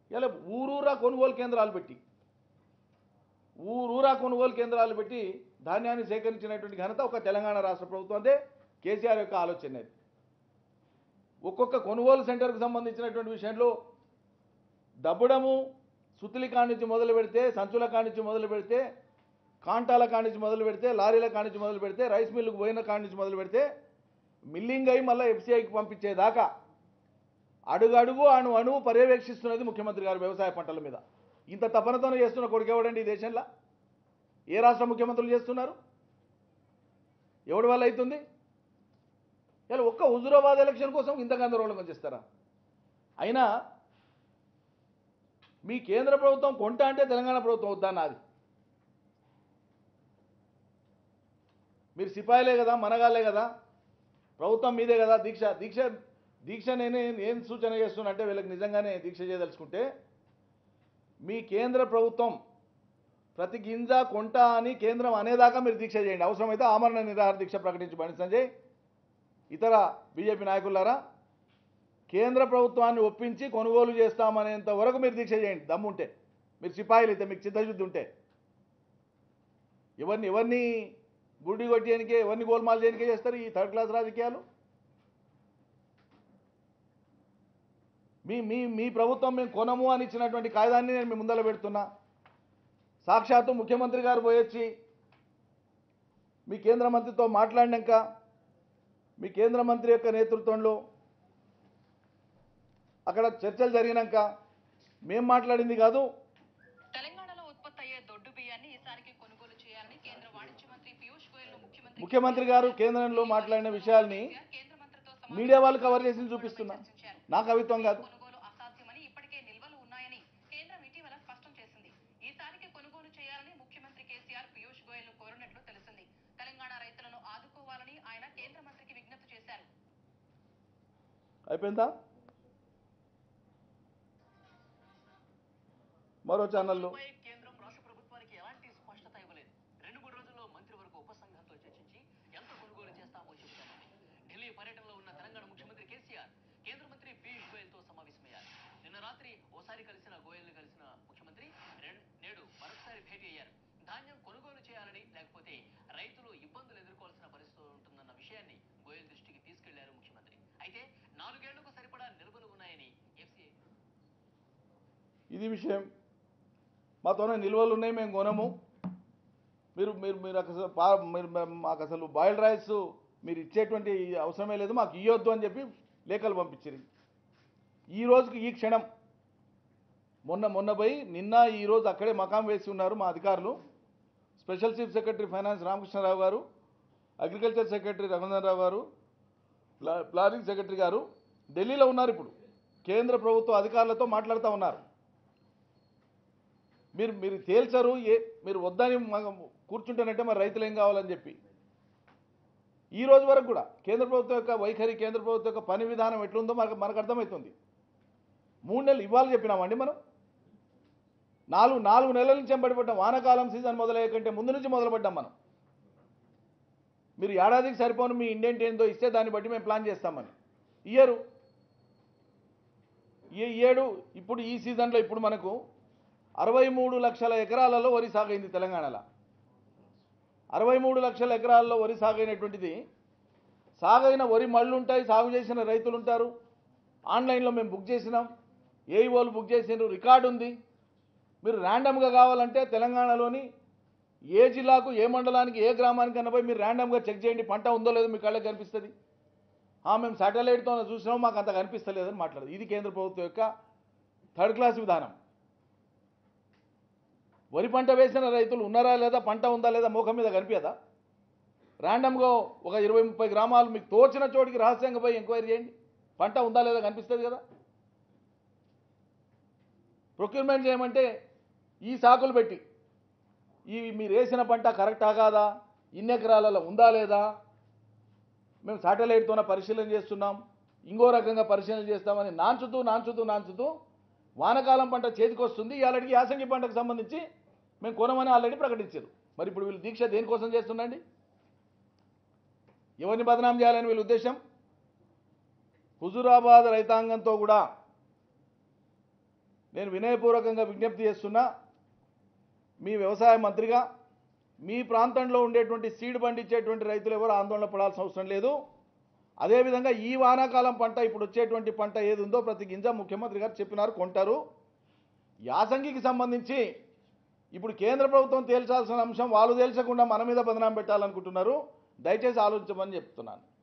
ఇలా ఊరూరా కొనుగోలు కేంద్రాలు పెట్టి ఊరూరా కొనుగోలు కేంద్రాలు పెట్టి ధాన్యాన్ని సేకరించినటువంటి ఘనత ఒక తెలంగాణ రాష్ట్ర ప్రభుత్వం అదే కేసీఆర్ యొక్క ఆలోచన అది ఒక్కొక్క కొనుగోలు సెంటర్కు సంబంధించినటువంటి విషయంలో దబ్బడము సుత్తులి కానించి మొదలు పెడితే సంచుల కానించి మొదలు పెడితే కాంటాల కానించి మొదలు పెడితే లారీల కానించి మొదలు పెడితే రైస్ మిల్లుకు పోయిన కానించి మొదలు పెడితే మిల్లింగ్ అయి మళ్ళీ ఎఫ్సీఐకి పంపించేదాకా అడుగడుగు అణు అణువు పర్యవేక్షిస్తున్నది ముఖ్యమంత్రి గారు వ్యవసాయ పంటల మీద ఇంత తపనతోనే చేస్తున్న కొడుకు ఎవడండి ఈ దేశంలో ఏ రాష్ట్ర ముఖ్యమంత్రులు చేస్తున్నారు ఎవడి వల్ల అవుతుంది ఇలా ఒక్క హుజురాబాద్ ఎలక్షన్ కోసం ఇంత గందరగోళంగా చేస్తారా అయినా మీ కేంద్ర ప్రభుత్వం కొంట అంటే తెలంగాణ ప్రభుత్వం వద్దా నాది మీరు సిపాయిలే కదా మనగాలే కదా ప్రభుత్వం మీదే కదా దీక్ష దీక్ష దీక్ష నేనే ఏం సూచన చేస్తున్నా అంటే వీళ్ళకి నిజంగానే దీక్ష చేయదలుచుకుంటే మీ కేంద్ర ప్రభుత్వం ప్రతి గింజ కొంట అని కేంద్రం అనేదాకా మీరు దీక్ష చేయండి అవసరమైతే ఆమరణ నిరాహార దీక్ష ప్రకటించబడి సంజయ్ ఇతర బీజేపీ నాయకులారా కేంద్ర ప్రభుత్వాన్ని ఒప్పించి కొనుగోలు చేస్తామనేంత వరకు మీరు దీక్ష చేయండి దమ్ముంటే మీరు సిపాయిలు అయితే మీకు చిత్తశుద్ధి ఉంటే ఎవరిని ఎవరిని గుడ్డి కొట్టేయనికే ఎవరిని గోల్మాల్ చేయనికే చేస్తారు ఈ థర్డ్ క్లాస్ రాజకీయాలు మీ మీ మీ ప్రభుత్వం మేము కొనము అని ఇచ్చినటువంటి కాయిదాన్ని నేను మీ ముందర పెడుతున్నా సాక్షాత్తు ముఖ్యమంత్రి గారు పోయొచ్చి మీ కేంద్ర మంత్రితో మాట్లాడినాక మీ కేంద్ర మంత్రి యొక్క నేతృత్వంలో అక్కడ చర్చలు జరిగినాక మేం మాట్లాడింది కాదు తెలంగాణలో ఉత్పత్తి అయ్యే దొడ్డు బియ్యాన్ని ఈసారికి కొనుగోలు చేయాలని కేంద్ర వాణిజ్య మంత్రి పీయూష్ గోయల్ ముఖ్యమంత్రి ముఖ్యమంత్రి గారు కేంద్రంలో మాట్లాడిన విషయాల్ని కేంద్ర మంత్రితో సమావేశం మీడియా వాళ్ళు కవర్ చేసి చూపిస్తున్నా చర్చించారు. నా కవిత్వం కాదు కొనుగోలు అసాధ్యమని ఇప్పటికే నిల్వలు ఉన్నాయని కేంద్రం ఇటీవల స్పష్టం చేసింది ఈసారికి కొనుగోలు చేయాలని ముఖ్యమంత్రి కేసీఆర్ పీయూష్ గోయల్ కోరినట్లు తెలిసింది తెలంగాణ రైతులను ఆదుకోవాలని ఆయన కేంద్ర మంత్రికి విజ్ఞప్తి చేశారు అయిపోయిందా మరో ఛానల్లో పై కేంద్రం రాష్ట్ర ప్రభుత్వానికి ఎలాంటి స్పష్టత ఇవ్వలేదు రెండు మూడు రోజుల్లో మంత్రివర్గ ఉపసంఘంతో చర్చించి ఎంత కొనుగోలు చేస్తామో చెబుతామని ఢిల్లీ పర్యటనలో ఉన్న తెలంగాణ ముఖ్యమంత్రి కేసీఆర్ కేంద్ర మంత్రి పీయూష్ గోయల్ తో సమావేశమయ్యారు నిన్న రాత్రి ఓసారి కలిసిన గోయల్ కలిసిన ముఖ్యమంత్రి రెం- నేడు మరొకసారి భేటీ అయ్యారు ధాన్యం కొనుగోలు చేయాలని లేకపోతే రైతులు ఇబ్బందులు ఎదుర్కోవాల్సిన పరిస్థితి ఉంటుందన్న విషయాన్ని గోయల్ దృష్టికి తీసుకెళ్లారు ముఖ్యమంత్రి అయితే నాలుగేళ్లకు సరిపడా నిల్వలు ఉన్నాయని ఎఫ్సీఐ ఇది విషయం మాతోనే నిల్వలు ఉన్నాయి మేము కొనము మీరు మీరు మీరు అసలు పా- మీరు మాకు అసలు బాయిల్డ్ రైస్ మీరు ఇచ్చేటువంటి అవసరమే లేదు మాకు ఇవ్వద్దు అని చెప్పి లేఖలు పంపించారు ఈ రోజుకి ఈ క్షణం మొన్న మొన్న పోయి నిన్న ఈ రోజు అక్కడే మకాం వేసి ఉన్నారు మా అధికారులు special chief secretary finance Ramakrishna Rao గారు అగ్రికల్చర్ సెక్రటరీ రఘునందనరావు గారు ప్లా- ప్లానింగ్ సెక్రటరీ గారు ఢిల్లీలో ఉన్నారు ఇప్పుడు కేంద్ర ప్రభుత్వ అధికారులతో మాట్లాడుతూ ఉన్నారు మీరు మీరు తేల్చరు ఏ మీరు వద్దని మగ- కూర్చుంటానంటే మరి రైతులు ఏం కావాలని చెప్పి ఈ రోజు వరకు కూడా కేంద్ర ప్రభుత్వం యొక్క వైఖరి కేంద్ర ప్రభుత్వం యొక్క పని విధానం ఎట్లుందో మనకు మనకు అర్థమవుతుంది మూడు నెలలు ఇవ్వాలి చెప్పినామండి మనం నాలుగు నాలుగు నెలల నుంచి ఎంబడిపడ్డాం వానాకాలం సీజన్ మొదలయ్యే కంటే ముందు నుంచి మొదలుపడ్డాం మనం మీరు ఏడాదికి సరిపోను మీ ఇండెంట్ ఏందో ఇస్తే దాన్ని బట్టి మేము ప్లాన్ చేస్తామని ఇయ్యరు ఈ ఏడు ఇప్పుడు ఈ సీజన్లో ఇప్పుడు మనకు అరవై మూడు లక్షల ఎకరాలలో వరి సాగైంది తెలంగాణలో అరవై మూడు లక్షల ఎకరాల్లో వరి సాగైనటువంటిది సాగైన వరి మళ్ళు ఉంటాయి సాగు చేసిన రైతులు ఉంటారు ఆన్లైన్లో మేము బుక్ చేసినాం ఏఈఓలు బుక్ చేసినారు రికార్డు ఉంది మీరు ర్యాండమ్గా కావాలంటే తెలంగాణలోని ఏ జిల్లాకు ఏ మండలానికి ఏ గ్రామానికి పోయి మీరు ర్యాండమ్గా చెక్ చేయండి పంట ఉందో లేదో మీ కళ్ళకి కనిపిస్తుంది ఆ, మేము శాటిలైట్తో చూసినాం మాకు అంత కనిపిస్తలేదని మాట్లాడదు ఇది కేంద్ర ప్రభుత్వం యొక్క థర్డ్ క్లాస్ విధానం వరి పంట వేసిన రైతులు ఉన్నారా లేదా పంట ఉందా లేదా మోఖం మీద కనిపించదా ర్యాండమ్గా ఒక ఇరవై ముప్పై గ్రామాలు మీకు తోచిన చోటికి రహస్యంగా పోయి ఎంక్వైరీ చేయండి పంట ఉందా లేదా కనిపిస్తుంది కదా ప్రొక్యూర్మెంట్ చేయమంటే ఈ సాకులు పెట్టి ఈ మీరు వేసిన పంట కరెక్టా కాదా ఇన్ని ఎకరాలలో ఉందా లేదా మేము శాటిలైట్తోనే పరిశీలన చేస్తున్నాం ఇంకో రకంగా పరిశీలన చేస్తామని నాంచుతూ నాంచుతూ నాంచుతూ వానకాలం పంట చేతికి వస్తుంది ఆల్రెడీ యాసంగి పంటకు సంబంధించి మేము కొనమని ఆల్రెడీ ప్రకటించారు మరి ఇప్పుడు వీళ్ళు దీక్ష దేనికోసం చేస్తుండండి ఎవరిని బదనాం చేయాలని వీళ్ళ ఉద్దేశం హుజురాబాద్ రైతాంగంతో కూడా నేను వినయపూర్వకంగా విజ్ఞప్తి చేస్తున్నా మీ వ్యవసాయ మంత్రిగా మీ ప్రాంతంలో ఉండేటువంటి సీడ్ పండించేటువంటి రైతులు ఎవరు ఆందోళన పడాల్సిన అవసరం లేదు అదేవిధంగా ఈ వానాకాలం పంట ఇప్పుడు వచ్చేటువంటి పంట ఏది ఉందో ప్రతి గింజ ముఖ్యమంత్రి గారు చెప్పినారు కొంటారు యాసంగికి సంబంధించి ఇప్పుడు కేంద్ర ప్రభుత్వం తేల్చాల్సిన అంశం వాళ్ళు తేల్చకుండా మన మీద బదనాం పెట్టాలనుకుంటున్నారు దయచేసి ఆలోచించమని చెప్తున్నాను